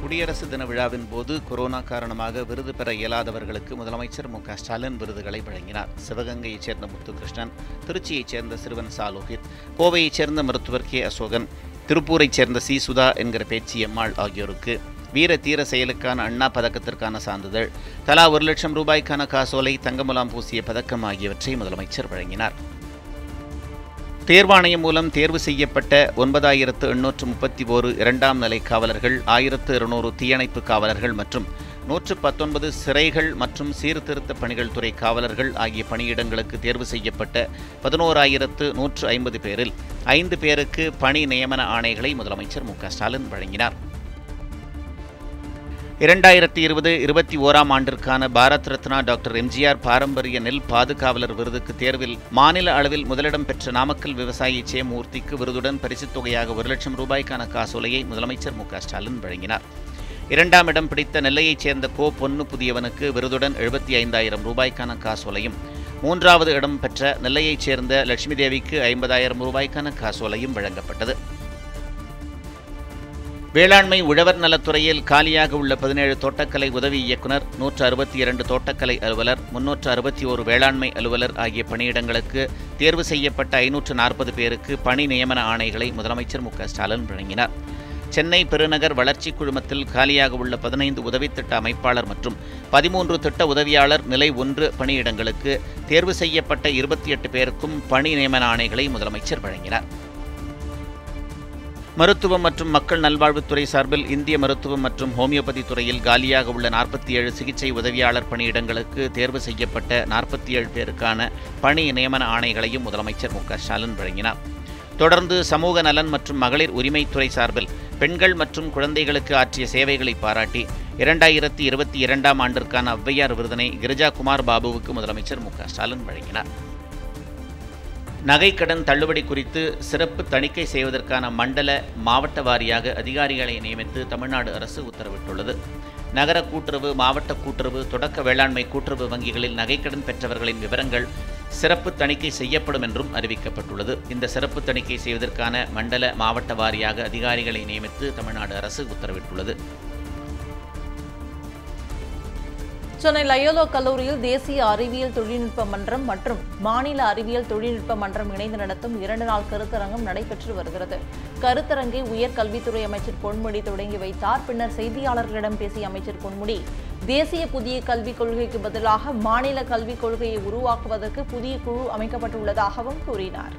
குடியரசு தின விழாவின் போது கொரோனா காரணமாக விருது பெற இயலாதவர்களுக்கு முதலமைச்சர் மு க ஸ்டாலின் விருதுகளை வழங்கினார் சிவகங்கையைச் சேர்ந்த முத்துகிருஷ்ணன் திருச்சியைச் சேர்ந்த சிறுவன் சாலோகித் கோவையைச் சேர்ந்த மருத்துவர் கே அசோகன் திருப்பூரைச் சேர்ந்த சி சுதா என்கிற பேச்சி எம்மாள் ஆகியோருக்கு வீர தீர செயலுக்கான அண்ணா பதக்கத்திற்கான சான்றிதழ் தலா ஒரு லட்சம் ரூபாய்க்கான காசோலை தங்கமுலாம் பூசிய பதக்கம் ஆகியவற்றை முதலமைச்சர் வழங்கினார் தேர்வாணையம் மூலம் தேர்வு செய்யப்பட்ட ஒன்பதாயிரத்து எண்ணூற்று முப்பத்தி ஓரு இரண்டாம் நிலை காவலர்கள் ஆயிரத்து இருநூறு தீயணைப்பு காவலர்கள் மற்றும் நூற்று பத்தொன்பது சிறைகள் மற்றும் சீர்திருத்த பணிகள் துறை காவலர்கள் ஆகிய பணியிடங்களுக்கு தேர்வு செய்யப்பட்ட பதினோராயிரத்து நூற்று ஐம்பது பேரில் ஐந்து பேருக்கு பணி நியமன ஆணைகளை முதலமைச்சர் மு க ஸ்டாலின் வழங்கினார் இரண்டாயிரத்தி இருபது இருபத்தி ஓராம் ஆண்டிற்கான பாரத் ரத்னா டாக்டர் எம்ஜிஆர் பாரம்பரிய நெல் பாதுகாவலர் விருதுக்கு தேர்வில் மாநில அளவில் முதலிடம் பெற்ற நாமக்கல் விவசாயி சே மூர்த்திக்கு விருதுடன் பரிசுத் தொகையாக ஒரு லட்சம் ரூபாய்க்கான காசோலையை முதலமைச்சர் மு க ஸ்டாலின் வழங்கினார் இரண்டாம் இடம் பிடித்த நெல்லையைச் சேர்ந்த கோ பொன்னு புதியவனுக்கு விருதுடன் எழுபத்தி ஐந்தாயிரம் ரூபாய்க்கான காசோலையும் மூன்றாவது இடம் பெற்ற நெல்லையைச் சேர்ந்த லட்சுமி தேவிக்கு ஐம்பதாயிரம் ரூபாய்க்கான காசோலையும் வழங்கப்பட்டது வேளாண்மை உழவர் நலத்துறையில் காலியாக உள்ள பதினேழு தோட்டக்கலை உதவி இயக்குனர் நூற்று அறுபத்தி இரண்டு தோட்டக்கலை அலுவலர் முன்னூற்று அறுபத்தி ஓரு வேளாண்மை அலுவலர் ஆகிய பணியிடங்களுக்கு தேர்வு செய்யப்பட்ட ஐநூற்று நாற்பது பேருக்கு பணி நியமன ஆணைகளை முதலமைச்சர் மு க ஸ்டாலின் வழங்கினார் சென்னை பெருநகர் வளர்ச்சி குழுமத்தில் காலியாக உள்ள பதினைந்து உதவித்திட்ட அமைப்பாளர் மற்றும் பதிமூன்று திட்ட உதவியாளர் நிலை ஒன்று பணியிடங்களுக்கு தேர்வு செய்யப்பட்ட இருபத்தி எட்டு பேருக்கும் பணி நியமன ஆணைகளை முதலமைச்சர் வழங்கினார் மருத்துவம் மற்றும் மக்கள் நல்வாழ்வுத்துறை சார்பில் இந்திய மருத்துவம் மற்றும் ஹோமியோபதி துறையில் காலியாக உள்ள நாற்பத்தி ஏழு சிகிச்சை உதவியாளர் பணியிடங்களுக்கு தேர்வு செய்யப்பட்ட நாற்பத்தி ஏழு பேருக்கான பணி நியமன ஆணைகளையும் முதலமைச்சர் மு க ஸ்டாலின் வழங்கினார் தொடர்ந்து சமூக நலன் மற்றும் மகளிர் உரிமைத்துறை சார்பில் பெண்கள் மற்றும் குழந்தைகளுக்கு ஆற்றிய சேவைகளை பாராட்டி இரண்டாயிரத்தி இருபத்தி இரண்டாம் ஆண்டிற்கான ஔவையார் விருதினை கிரிஜாகுமார் பாபுவுக்கு முதலமைச்சர் மு க ஸ்டாலின் வழங்கினார் நகைக்கடன் தள்ளுபடி குறித்து சிறப்பு தணிக்கை செய்வதற்கான மண்டல மாவட்ட வாரியாக அதிகாரிகளை நியமித்து தமிழ்நாடு அரசு உத்தரவிட்டுள்ளது நகர கூட்டுறவு மாவட்ட கூட்டுறவு தொடக்க வேளாண்மை கூட்டுறவு வங்கிகளில் நகைக்கடன் பெற்றவர்களின் விவரங்கள் சிறப்பு தணிக்கை செய்யப்படும் என்றும் அறிவிக்கப்பட்டுள்ளது இந்த சிறப்பு தணிக்கை செய்வதற்கான மண்டல மாவட்ட வாரியாக அதிகாரிகளை நியமித்து தமிழ்நாடு அரசு உத்தரவிட்டுள்ளது சென்னை லயோலோ கல்லூரியில் தேசிய அறிவியல் தொழில்நுட்ப மன்றம் மற்றும் மாநில அறிவியல் தொழில்நுட்ப மன்றம் இணைந்து நடத்தும் இரண்டு நாள் கருத்தரங்கம் நடைபெற்று வருகிறது கருத்தரங்கை உயர்கல்வித்துறை அமைச்சர் பொன்முடி தொடங்கி வைத்தார் பின்னர் செய்தியாளர்களிடம் பேசிய அமைச்சர் பொன்முடி தேசிய புதிய கல்விக் கொள்கைக்கு பதிலாக மாநில கல்விக் கொள்கையை உருவாக்குவதற்கு புதிய குழு அமைக்கப்பட்டுள்ளதாகவும் கூறினார்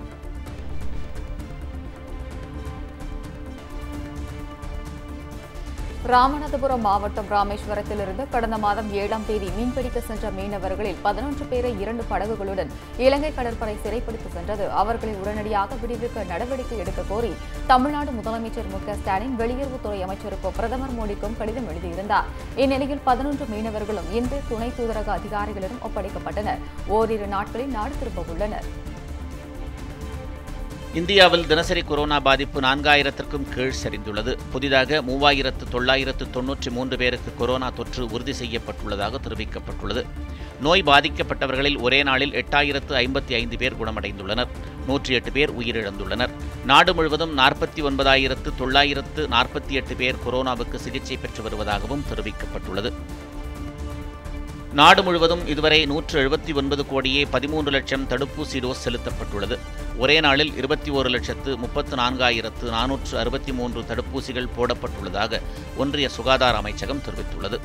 ராமநாதபுரம் மாவட்டம் ராமேஸ்வரத்திலிருந்து கடந்த மாதம் ஏழாம் தேதி மீன்பிடிக்க சென்ற மீனவர்களில் பதினொன்று பேரை இரண்டு படகுகளுடன் இலங்கை கடற்படை சிறைப்பிடித்து சென்றது அவர்களை உடனடியாக விடுவிக்க நடவடிக்கை எடுக்க கோரி தமிழ்நாடு முதலமைச்சர் மு க ஸ்டாலின் வெளியுறவுத்துறை அமைச்சருக்கும் பிரதமர் மோடிக்கும் கடிதம் எழுதியிருந்தார் இந்நிலையில் பதினொன்று மீனவர்களும் இன்று துணை தூதரக அதிகாரிகளிடம் ஒப்படைக்கப்பட்டனர் ஓரிரு நாட்களில் நாடு திரும்ப உள்ளனர் இந்தியாவில் தினசரி கொரோனா பாதிப்பு நான்காயிரத்திற்கும் கீழ் சரிந்துள்ளது புதிதாக மூவாயிரத்து தொள்ளாயிரத்து தொன்னூற்றி மூன்று பேருக்கு கொரோனா தொற்று உறுதி செய்யப்பட்டுள்ளதாக தெரிவிக்கப்பட்டுள்ளது நோய் பாதிக்கப்பட்டவர்களில் ஒரே நாளில் எட்டாயிரத்து ஐம்பத்தி ஐந்து பேர் குணமடைந்துள்ளனர் நூற்றி எட்டு பேர் உயிரிழந்துள்ளனர் நாடு முழுவதும் நாற்பத்தி ஒன்பதாயிரத்து தொள்ளாயிரத்து நாற்பத்தி எட்டு பேர் கொரோனாவுக்கு சிகிச்சை பெற்று வருவதாகவும் தெரிவிக்கப்பட்டுள்ளது நாடு முழுவதும் இதுவரை நூற்று எழுபத்தி ஒன்பது கோடியே பதிமூன்று லட்சம் தடுப்பூசி டோஸ் செலுத்தப்பட்டுள்ளது ஒரே நாளில் இருபத்தி ஒரு லட்சத்து முப்பத்து நான்காயிரத்து நானூற்று அறுபத்தி மூன்று தடுப்பூசிகள் போடப்பட்டுள்ளதாக ஒன்றிய சுகாதார அமைச்சகம் தெரிவித்துள்ளது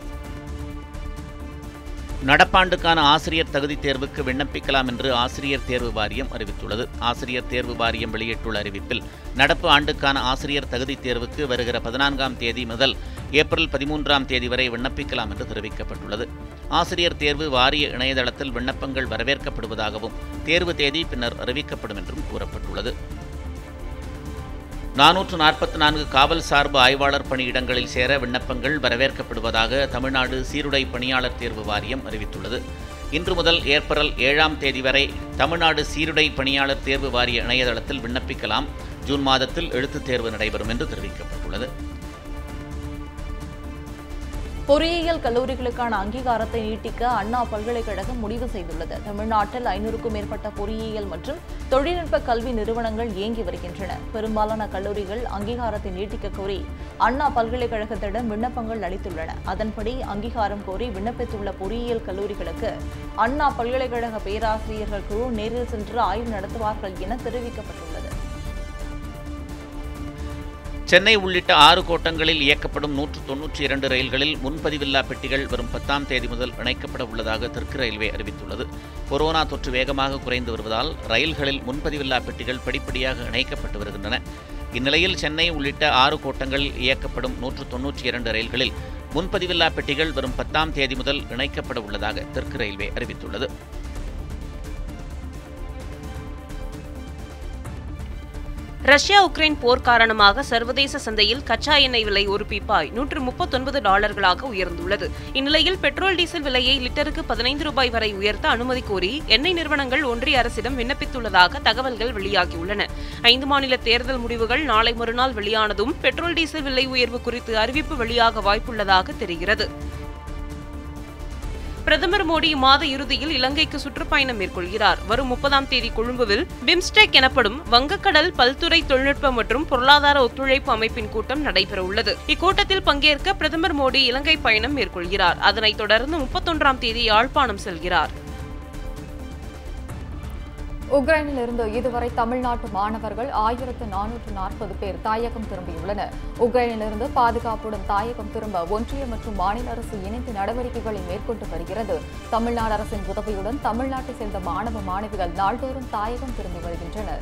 நடப்பாண்டுக்கான ஆசிரியர் தகுதித் தேர்வுக்கு விண்ணப்பிக்கலாம் என்று ஆசிரியர் தேர்வு வாரியம் அறிவித்துள்ளது ஆசிரியர் தேர்வு வாரியம் வெளியிட்டுள்ள அறிவிப்பில் நடப்பு ஆண்டுக்கான ஆசிரியர் தகுதித் தேர்வுக்கு வருகிற பதினான்காம் தேதி முதல் ஏப்ரல் பதிமூன்றாம் தேதி வரை விண்ணப்பிக்கலாம் என்று தெரிவிக்கப்பட்டுள்ளது ஆசிரியர் தேர்வு வாரிய இணையதளத்தில் விண்ணப்பங்கள் வரவேற்கப்படுவதாகவும் தேர்வு தேதி பின்னர் அறிவிக்கப்படும் என்றும் கூறப்பட்டுள்ளது நானூற்று நாற்பத்தி நான்கு காவல் சார்பு ஆய்வாளர் பணியிடங்களில் சேர விண்ணப்பங்கள் வரவேற்கப்படுவதாக தமிழ்நாடு சீருடை பணியாளர் தேர்வு வாரியம் அறிவித்துள்ளது இன்று முதல் ஏப்ரல் ஏழாம் தேதி வரை தமிழ்நாடு சீருடை பணியாளர் தேர்வு வாரிய இணையதளத்தில் விண்ணப்பிக்கலாம் ஜூன் மாதத்தில் எழுத்துத் தேர்வு நடைபெறும் என்று தெரிவிக்கப்பட்டுள்ளது பொறியியல் கல்லூரிகளுக்கான அங்கீகாரத்தை நீட்டிக்க அண்ணா பல்கலைக்கழகம் முடிவு செய்துள்ளது தமிழ்நாட்டில் ஐநூறுக்கும் மேற்பட்ட பொறியியல் மற்றும் தொழில்நுட்ப கல்வி நிறுவனங்கள் இயங்கி வருகின்றன பெரும்பாலான கல்லூரிகள் அங்கீகாரத்தை நீட்டிக்க கோரி அண்ணா பல்கலைக்கழகத்திடம் விண்ணப்பங்கள் அளித்துள்ளன அதன்படி அங்கீகாரம் கோரி விண்ணப்பித்துள்ள பொறியியல் கல்லூரிகளுக்கு அண்ணா பல்கலைக்கழக பேராசிரியர்கள் குழு நேரில் சென்று ஆய்வு நடத்துவார்கள் என தெரிவிக்கப்பட்டுள்ளது சென்னை உள்ளிட்ட ஆறு கோட்டங்களில் இயக்கப்படும் நூற்று தொன்னூற்றி இரண்டு ரயில்களில் முன்பதிவில்லா பெட்டிகள் வரும் பத்தாம் தேதி முதல் இணைக்கப்பட உள்ளதாக தெற்கு ரயில்வே அறிவித்துள்ளது கொரோனா தொற்று வேகமாக குறைந்து வருவதால் ரயில்களில் முன்பதிவில்லா பெட்டிகள் படிப்படியாக இணைக்கப்பட்டு வருகின்றன இந்நிலையில் சென்னை உள்ளிட்ட ஆறு கோட்டங்களில் இயக்கப்படும் நூற்று தொன்னூற்றி இரண்டு ரயில்களில் முன்பதிவில்லா பெட்டிகள் வரும் பத்தாம் தேதி முதல் இணைக்கப்பட உள்ளதாக தெற்கு ரயில்வே அறிவித்துள்ளது ரஷ்யா உக்ரைன் போர் காரணமாக சர்வதேச சந்தையில் கச்சா எண்ணெய் விலை ஒரு பீப்பாய் நூற்று முப்பத்தொன்பது டாலர்களாக உயர்ந்துள்ளது இந்நிலையில் பெட்ரோல் டீசல் விலையை லிட்டருக்கு பதினைந்து ரூபாய் வரை உயர்த்த அனுமதி கோரி எண்ணெய் நிறுவனங்கள் ஒன்றிய அரசிடம் விண்ணப்பித்துள்ளதாக தகவல்கள் வெளியாகியுள்ளன ஐந்து மாநில தேர்தல் முடிவுகள் நாளை மறுநாள் வெளியானதும் பெட்ரோல் டீசல் விலை உயர்வு குறித்து அறிவிப்பு வெளியாக வாய்ப்புள்ளதாக தெரிகிறது பிரதமர் மோடி இம்மாத இறுதியில் இலங்கைக்கு சுற்றுப்பயணம் மேற்கொள்கிறார் வரும் முப்பதாம் தேதி கொழும்புவில் பிம்ஸ்டெக் எனப்படும் வங்கக்கடல் பல்துறை தொழில்நுட்ப மற்றும் பொருளாதார ஒத்துழைப்பு அமைப்பின் கூட்டம் நடைபெறவுள்ளது இக்கூட்டத்தில் பங்கேற்க பிரதமர் மோடி இலங்கை பயணம் மேற்கொள்கிறார் அதனைத் தொடர்ந்து முப்பத்தொன்றாம் தேதி யாழ்ப்பாணம் செல்கிறார் உக்ரைனில் இருந்து இதுவரை தமிழ்நாட்டு மாணவர்கள் ஆயிரத்து நானூற்று நாற்பது பேர் தாயகம் திரும்பியுள்ளனர் உக்ரைனிலிருந்து பாதுகாப்புடன் தாயகம் திரும்ப ஒன்றிய மற்றும் மாநில அரசு இணைந்து நடவடிக்கைகளை மேற்கொண்டு வருகிறது தமிழ்நாடு அரசின் உதவியுடன் தமிழ்நாட்டை சேர்ந்த மாணவ மாணவிகள் நாள்தோறும் தாயகம் திரும்பி வருகின்றனர்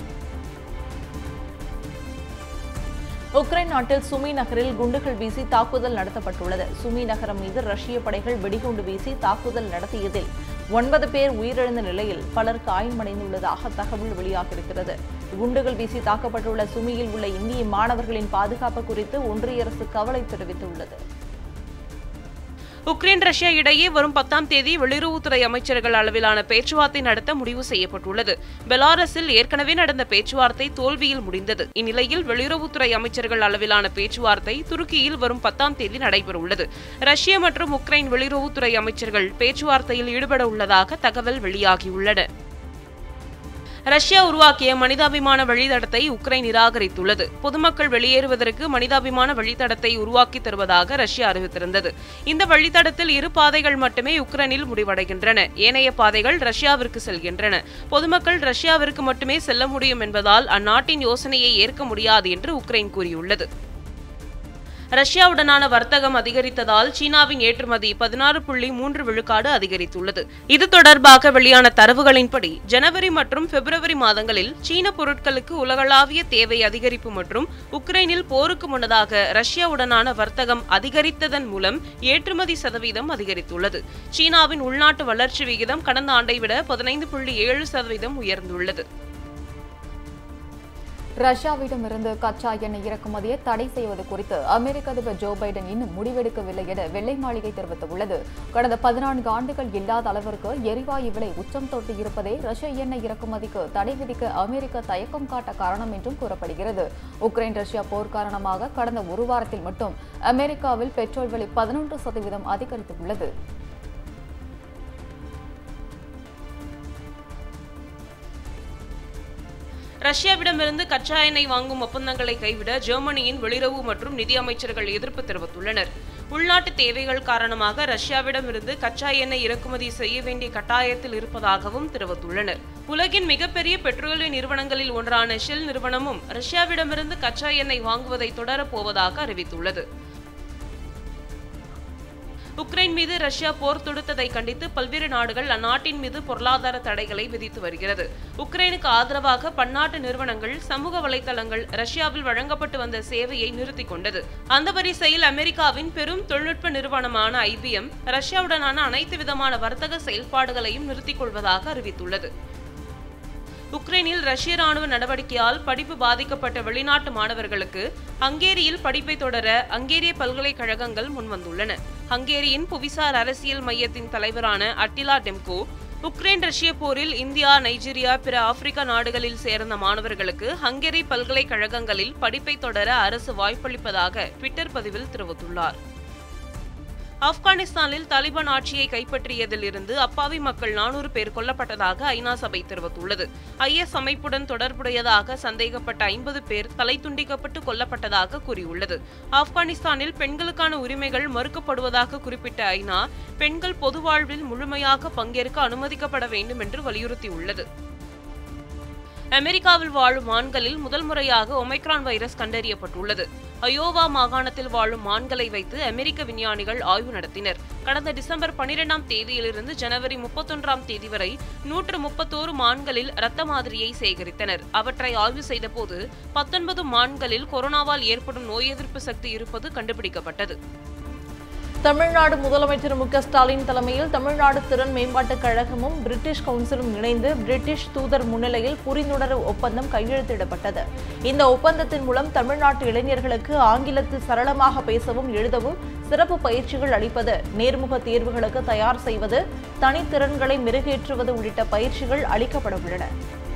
உக்ரைன் நாட்டில் சுமி நகரில் குண்டுகள் வீசி தாக்குதல் நடத்தப்பட்டுள்ளது சுமி நகரம் மீது ரஷ்ய படைகள் வெடிகுண்டு வீசி தாக்குதல் நடத்தியதில் ஒன்பது பேர் உயிரிழந்த நிலையில் பலர் காயமடைந்துள்ளதாக தகவல் வெளியாகியிருக்கிறது குண்டுகள் வீசி தாக்கப்பட்டுள்ள சுமியில் உள்ள இந்திய மாணவர்களின் பாதுகாப்பு குறித்து ஒன்றிய அரசு கவலை தெரிவித்துள்ளது உக்ரைன் ரஷ்யா இடையே வரும் பத்தாம் தேதி வெளியுறவுத்துறை அமைச்சர்கள் அளவிலான பேச்சுவார்த்தை நடத்த முடிவு செய்யப்பட்டுள்ளது பெலாரஸில் ஏற்கனவே நடந்த பேச்சுவார்த்தை தோல்வியில் முடிந்தது இந்நிலையில் வெளியுறவுத்துறை அமைச்சர்கள் அளவிலான பேச்சுவார்த்தை துருக்கியில் வரும் பத்தாம் தேதி நடைபெறவுள்ளது ரஷ்ய மற்றும் உக்ரைன் வெளியுறவுத்துறை அமைச்சர்கள் பேச்சுவார்த்தையில் ஈடுபட உள்ளதாக தகவல் வெளியாகியுள்ளன ரஷ்யா உருவாக்கிய மனிதாபிமான வழித்தடத்தை உக்ரைன் நிராகரித்துள்ளது பொதுமக்கள் வெளியேறுவதற்கு மனிதாபிமான வழித்தடத்தை உருவாக்கி தருவதாக ரஷ்யா அறிவித்திருந்தது இந்த வழித்தடத்தில் இரு பாதைகள் மட்டுமே உக்ரைனில் முடிவடைகின்றன ஏனைய பாதைகள் ரஷ்யாவிற்கு செல்கின்றன பொதுமக்கள் ரஷ்யாவிற்கு மட்டுமே செல்ல முடியும் என்பதால் அந்நாட்டின் யோசனையை ஏற்க முடியாது என்று உக்ரைன் கூறியுள்ளது ரஷ்யாவுடனான வர்த்தகம் அதிகரித்ததால் சீனாவின் ஏற்றுமதி பதினாறு புள்ளி மூன்று விழுக்காடு அதிகரித்துள்ளது இது தொடர்பாக வெளியான தரவுகளின்படி ஜனவரி மற்றும் பிப்ரவரி மாதங்களில் சீன பொருட்களுக்கு உலகளாவிய தேவை அதிகரிப்பு மற்றும் உக்ரைனில் போருக்கு முன்னதாக ரஷ்யாவுடனான வர்த்தகம் அதிகரித்ததன் மூலம் ஏற்றுமதி சதவீதம் அதிகரித்துள்ளது சீனாவின் உள்நாட்டு வளர்ச்சி விகிதம் கடந்த ஆண்டை விட பதினைந்து புள்ளி ஏழு சதவீதம் உயர்ந்துள்ளது ரஷ்யாவிடமிருந்து கச்சா எண்ணெய் இறக்குமதியை தடை செய்வது குறித்து அமெரிக்க அதிபர் ஜோ பைடன் இன்னும் முடிவெடுக்கவில்லை என வெள்ளை மாளிகை தெரிவித்துள்ளது கடந்த பதினான்கு ஆண்டுகள் இல்லாத அளவிற்கு எரிவாயு விலை உச்சம் தொட்டு இருப்பதே ரஷ்ய எண்ணெய் இறக்குமதிக்கு தடை விதிக்க அமெரிக்கா தயக்கம் காட்ட காரணம் என்றும் கூறப்படுகிறது உக்ரைன் ரஷ்யா போர் காரணமாக கடந்த ஒரு வாரத்தில் மட்டும் அமெரிக்காவில் பெட்ரோல் விலை பதினொன்று சதவீதம் அதிகரித்துள்ளது ரஷ்யாவிடமிருந்து கச்சா எண்ணெய் வாங்கும் ஒப்பந்தங்களை கைவிட ஜெர்மனியின் வெளியுறவு மற்றும் நிதி அமைச்சர்கள் எதிர்ப்பு தெரிவித்துள்ளனர் உள்நாட்டு தேவைகள் காரணமாக ரஷ்யாவிடமிருந்து கச்சா எண்ணெய் இறக்குமதி செய்ய வேண்டிய கட்டாயத்தில் இருப்பதாகவும் தெரிவித்துள்ளனர் உலகின் மிகப்பெரிய பெட்ரோலிய நிறுவனங்களில் ஒன்றான ஷெல் நிறுவனமும் ரஷ்யாவிடமிருந்து கச்சா எண்ணெய் வாங்குவதை தொடரப் போவதாக அறிவித்துள்ளது உக்ரைன் மீது ரஷ்யா போர் தொடுத்ததை கண்டித்து பல்வேறு நாடுகள் அந்நாட்டின் மீது பொருளாதார தடைகளை விதித்து வருகிறது உக்ரைனுக்கு ஆதரவாக பன்னாட்டு நிறுவனங்கள் சமூக வலைதளங்கள் ரஷ்யாவில் வழங்கப்பட்டு வந்த சேவையை நிறுத்திக் கொண்டது அந்த வரிசையில் அமெரிக்காவின் பெரும் தொழில்நுட்ப நிறுவனமான ஐபிஎம் ரஷ்யாவுடனான அனைத்து விதமான வர்த்தக செயல்பாடுகளையும் நிறுத்திக் கொள்வதாக அறிவித்துள்ளது உக்ரைனில் ரஷ்ய ராணுவ நடவடிக்கையால் படிப்பு பாதிக்கப்பட்ட வெளிநாட்டு மாணவர்களுக்கு ஹங்கேரியில் படிப்பை தொடர ஹங்கேரிய பல்கலைக்கழகங்கள் முன்வந்துள்ளன ஹங்கேரியின் புவிசார் அரசியல் மையத்தின் தலைவரான அட்டிலா டெம்கோ உக்ரைன் ரஷ்ய போரில் இந்தியா நைஜீரியா பிற ஆப்பிரிக்க நாடுகளில் சேர்ந்த மாணவர்களுக்கு ஹங்கேரி பல்கலைக்கழகங்களில் படிப்பை தொடர அரசு வாய்ப்பளிப்பதாக ட்விட்டர் பதிவில் தெரிவித்துள்ளார் ஆப்கானிஸ்தானில் தாலிபான் ஆட்சியை கைப்பற்றியதில் இருந்து அப்பாவி மக்கள் நானூறு பேர் கொல்லப்பட்டதாக ஐநா சபை தெரிவித்துள்ளது ஐஎஸ் அமைப்புடன் தொடர்புடையதாக சந்தேகப்பட்ட ஐம்பது பேர் தலை துண்டிக்கப்பட்டு கொல்லப்பட்டதாக கூறியுள்ளது ஆப்கானிஸ்தானில் பெண்களுக்கான உரிமைகள் மறுக்கப்படுவதாக குறிப்பிட்ட ஐநா பெண்கள் பொது வாழ்வில் முழுமையாக பங்கேற்க அனுமதிக்கப்பட வேண்டும் என்று வலியுறுத்தியுள்ளது அமெரிக்காவில் வாழும் ஆண்களில் முதல் முறையாக ஒமைக்ரான் வைரஸ் கண்டறியப்பட்டுள்ளது அயோவா மாகாணத்தில் வாழும் ஆண்களை வைத்து அமெரிக்க விஞ்ஞானிகள் ஆய்வு நடத்தினர் கடந்த டிசம்பர் பனிரெண்டாம் தேதியிலிருந்து ஜனவரி முப்பத்தொன்றாம் தேதி வரை நூற்று முப்பத்தோரு மான்களில் இரத்த மாதிரியை சேகரித்தனர் அவற்றை ஆய்வு செய்தபோது பத்தொன்பது மான்களில் கொரோனாவால் ஏற்படும் நோய் எதிர்ப்பு சக்தி இருப்பது கண்டுபிடிக்கப்பட்டது தமிழ்நாடு முதலமைச்சர் மு க ஸ்டாலின் தலைமையில் தமிழ்நாடு திறன் மேம்பாட்டுக் கழகமும் பிரிட்டிஷ் கவுன்சிலும் இணைந்து பிரிட்டிஷ் தூதர் முன்னிலையில் புரிந்துணர்வு ஒப்பந்தம் கையெழுத்திடப்பட்டது இந்த ஒப்பந்தத்தின் மூலம் தமிழ்நாட்டு இளைஞர்களுக்கு ஆங்கிலத்தில் சரளமாக பேசவும் எழுதவும் சிறப்பு பயிற்சிகள் அளிப்பது நேர்முக தேர்வுகளுக்கு தயார் செய்வது தனித்திறன்களை மெருகேற்றுவது உள்ளிட்ட பயிற்சிகள் அளிக்கப்பட உள்ளன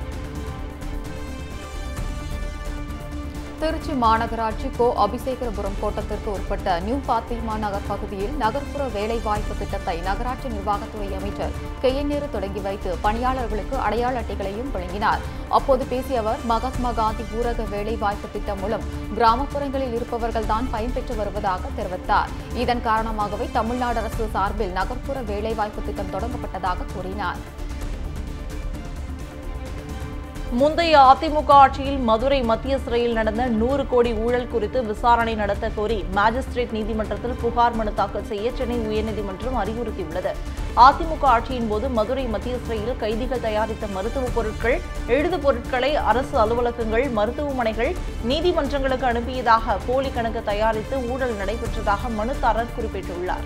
திருச்சி மாநகராட்சி கோ அபிஷேகரபுரம் கோட்டத்திற்கு உட்பட்ட நியூ பாத்திமா நகர் பகுதியில் நகர்ப்புற வேலைவாய்ப்பு திட்டத்தை நகராட்சி நிர்வாகத்துறை அமைச்சர் கே என் நேரு தொடங்கி வைத்து பணியாளர்களுக்கு அடையாள அட்டைகளையும் வழங்கினார் அப்போது பேசிய அவர் மகாத்மா காந்தி ஊரக வேலைவாய்ப்பு திட்டம் மூலம் கிராமப்புறங்களில் இருப்பவர்கள் தான் பயன்பெற்று வருவதாக தெரிவித்தார் இதன் காரணமாகவே தமிழ்நாடு அரசு சார்பில் நகர்ப்புற வேலைவாய்ப்பு திட்டம் தொடங்கப்பட்டதாக கூறினார் முந்தைய அதிமுக ஆட்சியில் மதுரை மத்திய சிறையில் நடந்த நூறு கோடி ஊழல் குறித்து விசாரணை நடத்த கோரி மாஜிஸ்ட்ரேட் நீதிமன்றத்தில் புகார் மனு தாக்கல் செய்ய சென்னை உயர்நீதிமன்றம் அறிவுறுத்தியுள்ளது அதிமுக ஆட்சியின் போது மதுரை மத்திய சிறையில் கைதிகள் தயாரித்த மருத்துவப் பொருட்கள் எழுது பொருட்களை அரசு அலுவலகங்கள் மருத்துவமனைகள் நீதிமன்றங்களுக்கு அனுப்பியதாக போலி கணக்கு தயாரித்து ஊழல் நடைபெற்றதாக மனுதாரர் குறிப்பிட்டுள்ளார்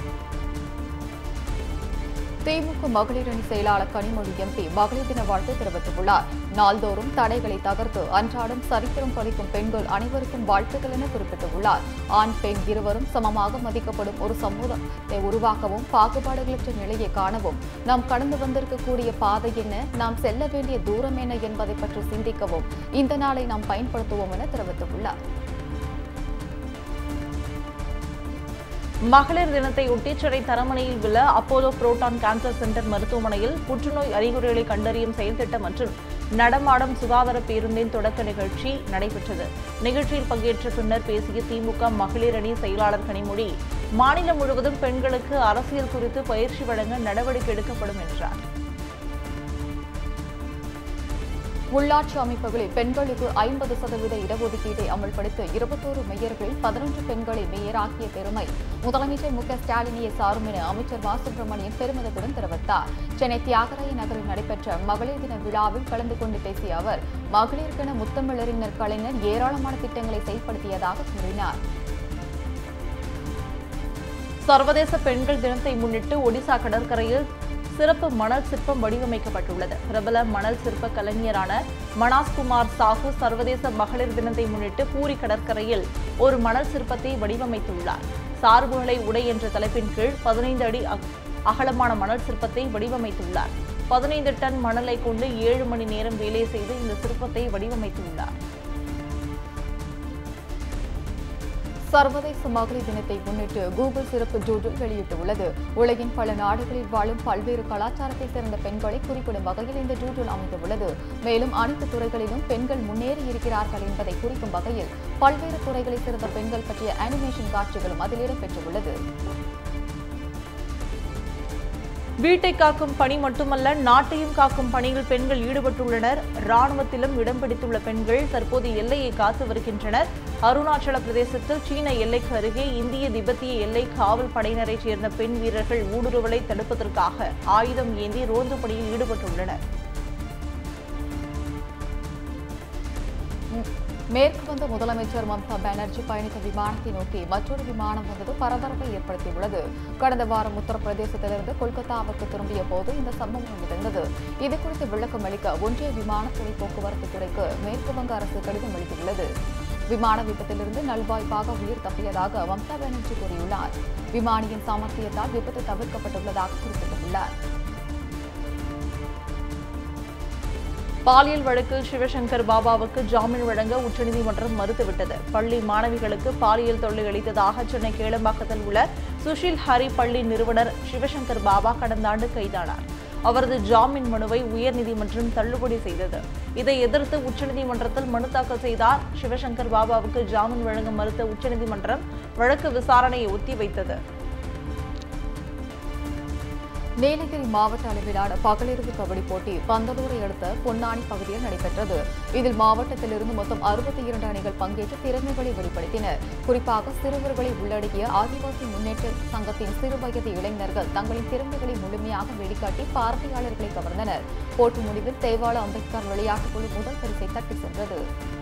திமுக மகளிர் அணி செயலாளர் கனிமொழி எம்பி மகளிர் தின வாழ்த்து தெரிவித்துள்ளார் நாள்தோறும் தடைகளை தகர்த்து அன்றாடம் சரித்திரம் பதிக்கும் பெண்கள் அனைவருக்கும் வாழ்த்துக்கள் என குறிப்பிட்டுள்ளார் ஆண் பெண் இருவரும் சமமாக மதிக்கப்படும் ஒரு சமூகத்தை உருவாக்கவும் பாகுபாடுகளற்ற நிலையை காணவும் நாம் கடந்து வந்திருக்கக்கூடிய பாதை என்ன நாம் செல்ல வேண்டிய தூரம் என்ன என்பதை பற்றி சிந்திக்கவும் இந்த நாளை நாம் பயன்படுத்துவோம் என தெரிவித்துள்ளார் மகளிர் தினத்தையொட்டி சென்னை தரமணையில் உள்ள அப்போலோ புரோட்டான் கேன்சர் சென்டர் மருத்துவமனையில் புற்றுநோய் அறிகுறிகளை கண்டறியும் செயல்திட்டம் மற்றும் நடமாடும் சுகாதார பேருந்தின் தொடக்க நிகழ்ச்சி நடைபெற்றது நிகழ்ச்சியில் பங்கேற்ற பின்னர் பேசிய திமுக மகளிர் அணி செயலாளர் கனிமொழி மாநிலம் முழுவதும் பெண்களுக்கு அரசியல் குறித்து பயிற்சி வழங்க நடவடிக்கை எடுக்கப்படும் என்றார் உள்ளாட்சி அமைப்புகளில் பெண்களுக்கு ஐம்பது சதவீத இடஒதுக்கீட்டை அமல்படுத்த இருபத்தோரு மேயர்களில் பதினொன்று பெண்களை மேயராக்கிய பெருமை முதலமைச்சர் மு க ஸ்டாலினியை சாரும் என அமைச்சர் மா சுப்பிரமணியன் பெருமிதத்துடன் தெரிவித்தார் சென்னை தியாகராய நகரில் நடைபெற்ற மகளிர் தின விழாவில் கலந்து கொண்டு பேசிய அவர் மகளிருக்கென முத்தமிழறிஞர் கலைஞர் ஏராளமான திட்டங்களை செயல்படுத்தியதாக கூறினார் சர்வதேச பெண்கள் தினத்தை முன்னிட்டு ஒடிசா கடற்கரையில் சிறப்பு மணல் சிற்பம் வடிவமைக்கப்பட்டுள்ளது பிரபல மணல் சிற்ப கலைஞரான மனாஸ்குமார் சாஹூ சர்வதேச மகளிர் தினத்தை முன்னிட்டு பூரி கடற்கரையில் ஒரு மணல் சிற்பத்தை வடிவமைத்துள்ளார் சார்புகளை உடை என்ற தலைப்பின் கீழ் பதினைந்து அடி அக- அகலமான மணல் சிற்பத்தை வடிவமைத்துள்ளார் பதினைந்து டன் மணலை கொண்டு ஏழு மணி நேரம் வேலை செய்து இந்த சிற்பத்தை வடிவமைத்துள்ளார் சர்வதேச மகளிர் தினத்தை முன்னிட்டு கூகுள் சிறப்பு ஜூடில் வெளியிட்டுள்ளது உலகின் பல நாடுகளில் வாழும் பல்வேறு கலாச்சாரத்தை சேர்ந்த பெண்களை குறிப்பிடும் வகையில் இந்த ஜூடில் அமைந்துள்ளது மேலும் அனைத்து துறைகளிலும் பெண்கள் முன்னேறி இருக்கிறார்கள் என்பதை குறிக்கும் வகையில் பல்வேறு துறைகளைச் சேர்ந்த பெண்கள் பற்றிய அனிமேஷன் காட்சிகளும் அதில் இடம்பெற்றுள்ளது வீட்டை காக்கும் பணி மட்டுமல்ல நாட்டையும் காக்கும் பணியில் பெண்கள் ஈடுபட்டுள்ளனர் ராணுவத்திலும் இடம் பிடித்துள்ள பெண்கள் தற்போது எல்லையை காத்து வருகின்றனர் அருணாச்சல பிரதேசத்தில் சீன எல்லைக்கு அருகே இந்திய திபெத்திய எல்லை காவல் படையினரைச் சேர்ந்த பெண் வீரர்கள் ஊடுருவலை தடுப்பதற்காக ஆயுதம் ஏந்தி ரோந்து பணியில் ஈடுபட்டுள்ளனர் மேற்கு வங்க முதலமைச்சர் மம்தா பானர்ஜி பயணித்த விமானத்தை நோக்கி மற்றொரு விமானம் வந்தது பரபரப்பை ஏற்படுத்தியுள்ளது கடந்த வாரம் உத்தரப்பிரதேசத்திலிருந்து கொல்கத்தாவுக்கு திரும்பிய போது இந்த சம்பவம் நிகழ்ந்தது இது குறித்து விளக்கம் அளிக்க ஒன்றிய விமானத்துறை போக்குவரத்து துறைக்கு மேற்கு வங்க அரசு கடிதம் எழுதியுள்ளது விமான விபத்திலிருந்து நல்வாய்ப்பாக உயிர் தப்பியதாக மம்தா பானர்ஜி கூறியுள்ளார் விமானியின் சாமர்த்தியத்தால் விபத்து தவிர்க்கப்பட்டுள்ளதாக குறிப்பிட்டுள்ளார் பாலியல் வழக்கில் சிவசங்கர் பாபாவுக்கு ஜாமீன் வழங்க உச்சநீதிமன்றம் மறுத்துவிட்டது பள்ளி மாணவிகளுக்கு பாலியல் தொல்லை அளித்ததாக சென்னை கேளம்பாக்கத்தில் உள்ள சுஷில் ஹரி பள்ளி நிறுவனர் சிவசங்கர் பாபா கடந்த ஆண்டு கைதானார் அவரது ஜாமீன் மனுவை உயர்நீதிமன்றம் தள்ளுபடி செய்தது இதை எதிர்த்து உச்சநீதிமன்றத்தில் மனு தாக்கல் செய்தார் சிவசங்கர் பாபாவுக்கு ஜாமீன் வழங்க மறுத்த உச்சநீதிமன்றம் வழக்கு விசாரணையை ஒத்திவைத்தது நீலகிரி மாவட்ட அளவிலான பகலிரவு கபடி போட்டி பந்தலூரை அடுத்த பொன்னானி பகுதியில் நடைபெற்றது இதில் மாவட்டத்திலிருந்து மொத்தம் அறுபத்தி இரண்டு அணிகள் பங்கேற்று திறமைகளை வெளிப்படுத்தினர் குறிப்பாக சிறுவர்களை உள்ளடக்கிய ஆதிவாசி முன்னேற்ற சங்கத்தின் சிறுவயது இளைஞர்கள் தங்களின் திறமைகளை முழுமையாக வெளிக்காட்டி பார்வையாளர்களை கவர்ந்தனர் போட்டி முடிவில் தேவால அம்பேத்கர் விளையாட்டுக் குழு முதல் பரிசை தட்டி சென்றது